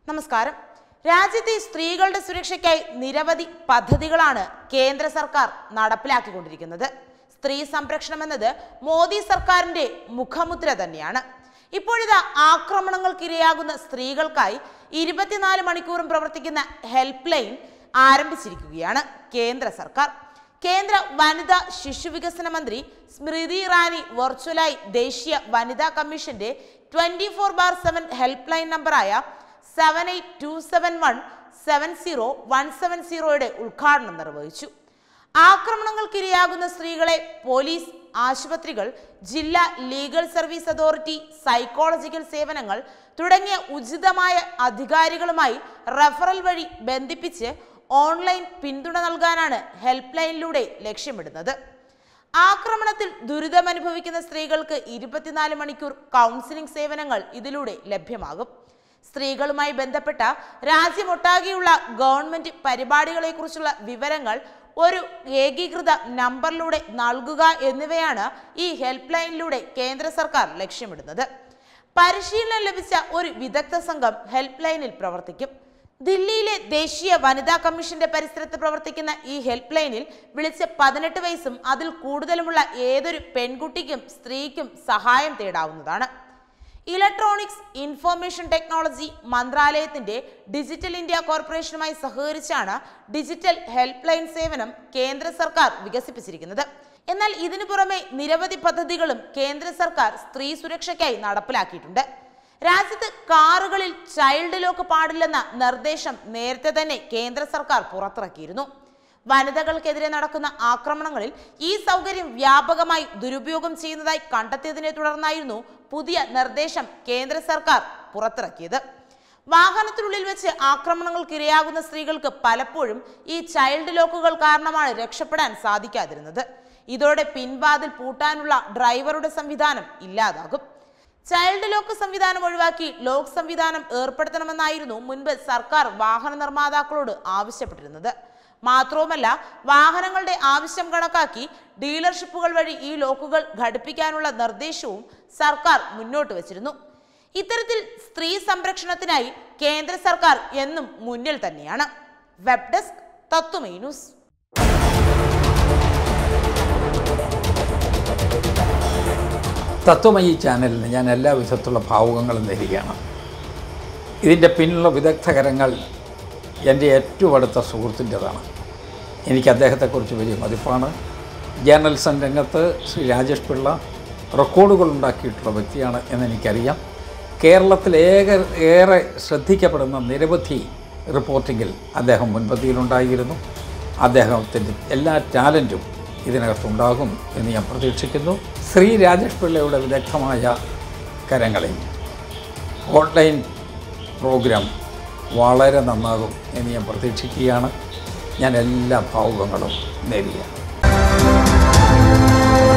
നമസ്കാരം രാജ്യത്തെ സ്ത്രീകളുടെ സുരക്ഷയ്ക്കായി നിരവധി പദ്ധതികളാണ് കേന്ദ്ര സർക്കാർ നടപ്പിലാക്കിക്കൊണ്ടിരിക്കുന്നത് സ്ത്രീ സംരക്ഷണം എന്നത് മോദി സർക്കാരിന്റെ മുഖമുദ്ര തന്നെയാണ് ഇപ്പോഴിതാ ആക്രമണങ്ങൾക്കിരയാകുന്ന സ്ത്രീകൾക്കായി ഇരുപത്തിനാല് മണിക്കൂറും പ്രവർത്തിക്കുന്ന ഹെൽപ്പ് ലൈൻ ആരംഭിച്ചിരിക്കുകയാണ് കേന്ദ്ര സർക്കാർ കേന്ദ്ര വനിതാ ശിശു വികസന മന്ത്രി സ്മൃതി ഇറാനി വെർച്വലായി ദേശീയ വനിതാ കമ്മീഷന്റെ twenty four bar seven help line നമ്പറായ seven eight two seven one seven zero one seven സീറോയുടെ ഉദ്ഘാടനം നിർവഹിച്ചു ആക്രമണങ്ങൾക്കിരയാകുന്ന സ്ത്രീകളെ പോലീസ് ആശുപത്രികൾ ജില്ലാ ലീഗൽ സർവീസ് അതോറിറ്റി സൈക്കോളജിക്കൽ സേവനങ്ങൾ തുടങ്ങിയ ഉചിതമായ അധികാരികളുമായി റഫറൽ വഴി ബന്ധിപ്പിച്ച് ഓൺലൈൻ പിന്തുണ നൽകാനാണ് ഹെൽപ്പ് ലൈനിലൂടെ ലക്ഷ്യമിടുന്നത് ആക്രമണത്തിൽ ദുരിതമനുഭവിക്കുന്ന സ്ത്രീകൾക്ക് ഇരുപത്തിനാല് മണിക്കൂർ കൗൺസിലിംഗ് സേവനങ്ങൾ ഇതിലൂടെ ലഭ്യമാകും സ്ത്രീകളുമായി ബന്ധപ്പെട്ട രാജ്യമൊട്ടാകെയുള്ള ഗവൺമെന്റ് പരിപാടികളെക്കുറിച്ചുള്ള വിവരങ്ങൾ ഒരു ഏകീകൃത നമ്പറിലൂടെ നൽകുക എന്നിവയാണ് ഈ ഹെൽപ്പ് ലൈനിലൂടെ കേന്ദ്ര സർക്കാർ ലക്ഷ്യമിടുന്നത് പരിശീലനം ലഭിച്ച ഒരു വിദഗ്ധ സംഘം ഹെൽപ്പ് ലൈനിൽ പ്രവർത്തിക്കും ദില്ലിയിലെ ദേശീയ വനിതാ കമ്മീഷന്റെ പരിസരത്ത് പ്രവർത്തിക്കുന്ന ഈ ഹെൽപ്പ് ലൈനിൽ വിളിച്ച് പതിനെട്ട് വയസ്സും അതിൽ കൂടുതലുമുള്ള ഏതൊരു പെൺകുട്ടിക്കും സ്ത്രീക്കും സഹായം തേടാവുന്നതാണ് ഇലക്ട്രോണിക്സ് ഇൻഫർമേഷൻ ടെക്നോളജി മന്ത്രാലയത്തിന്റെ ഡിജിറ്റൽ ഇന്ത്യ കോർപ്പറേഷനുമായി സഹകരിച്ചാണ് ഡിജിറ്റൽ ഹെൽപ്പ് ലൈൻ സേവനം കേന്ദ്ര സർക്കാർ വികസിപ്പിച്ചിരിക്കുന്നത് എന്നാൽ ഇതിനു പുറമെ നിരവധി പദ്ധതികളും കേന്ദ്ര സർക്കാർ സ്ത്രീ സുരക്ഷയ്ക്കായി നടപ്പിലാക്കിയിട്ടുണ്ട് രാജ്യത്ത് കാറുകളിൽ ചൈൽഡ് ലോക്ക് പാടില്ലെന്ന നിർദ്ദേശം നേരത്തെ തന്നെ കേന്ദ്ര സർക്കാർ പുറത്തിറക്കിയിരുന്നു വനിതകൾക്കെതിരെ നടക്കുന്ന ആക്രമണങ്ങളിൽ ഈ സൗകര്യം വ്യാപകമായി ദുരുപയോഗം ചെയ്യുന്നതായി കണ്ടെത്തിയതിനെ തുടർന്നായിരുന്നു പുതിയ നിർദ്ദേശം കേന്ദ്ര സർക്കാർ പുറത്തിറക്കിയത് വാഹനത്തിനുള്ളിൽ വെച്ച് ആക്രമണങ്ങൾക്കിരയാകുന്ന സ്ത്രീകൾക്ക് പലപ്പോഴും ഈ ചൈൽഡ് ലോക്കുകൾ കാരണമാണ് രക്ഷപ്പെടാൻ സാധിക്കാതിരുന്നത് ഇതോടെ പിൻവാതിൽ പൂട്ടാനുള്ള ഡ്രൈവറുടെ സംവിധാനം ഇല്ലാതാകും ചൈൽഡ് ലോക്ക് സംവിധാനം ഒഴിവാക്കി ലോക്ക് സംവിധാനം ഏർപ്പെടുത്തണമെന്നായിരുന്നു മുൻപ് സർക്കാർ വാഹന നിർമ്മാതാക്കളോട് ആവശ്യപ്പെട്ടിരുന്നത് മാത്രവുമല്ല വാഹനങ്ങളുടെ ആവശ്യം കണക്കാക്കി ഡീലർഷിപ്പുകൾ വഴി ഈ ലോക്കുകൾ ഘടിപ്പിക്കാനുള്ള നിർദ്ദേശവും സർക്കാർ മുന്നോട്ട് വച്ചിരുന്നു ഇത്തരത്തിൽ സ്ത്രീ സംരക്ഷണത്തിനായി കേന്ദ്ര സർക്കാർ എന്നും മുന്നിൽ തന്നെയാണ് web desk Tatvamayi news Tatvamayi ചാനലിന് ഞാൻ എല്ലാ വിധത്തിലുള്ള ഭാവുകങ്ങളും നേരുകയാണ് ഇതിൻ്റെ പിന്നിലുള്ള വിദഗ്ധകരങ്ങൾ എൻ്റെ ഏറ്റവും അടുത്ത സുഹൃത്തിൻ്റെതാണ് എനിക്ക് അദ്ദേഹത്തെക്കുറിച്ച് വലിയ മതിപ്പാണ് ജേർണലിസം രംഗത്ത് ശ്രീ രാജേഷ് പിള്ള റെക്കോർഡുകൾ ഉണ്ടാക്കിയിട്ടുള്ള വ്യക്തിയാണ് എന്നെനിക്കറിയാം കേരളത്തിൽ ഏക ഏറെ ശ്രദ്ധിക്കപ്പെടുന്ന നിരവധി റിപ്പോർട്ടിങ്ങിൽ അദ്ദേഹം മുൻപന്തിയിലുണ്ടായിരുന്നു അദ്ദേഹത്തിൻ്റെ എല്ലാ ടാലൻറ്റും ഇതിനകത്തുണ്ടാകും എന്ന് ഞാൻ പ്രതീക്ഷിക്കുന്നു ശ്രീ രാജേഷ് പിള്ളയുടെ വിദഗ്ധമായ കരങ്ങളിൽ ഓൺലൈൻ പ്രോഗ്രാം വളരെ നന്നാകും എന്ന് ഞാൻ പ്രതീക്ഷിക്കുകയാണ് ഞാൻ എല്ലാ ഭാവുകങ്ങളും നേരുകയാണ്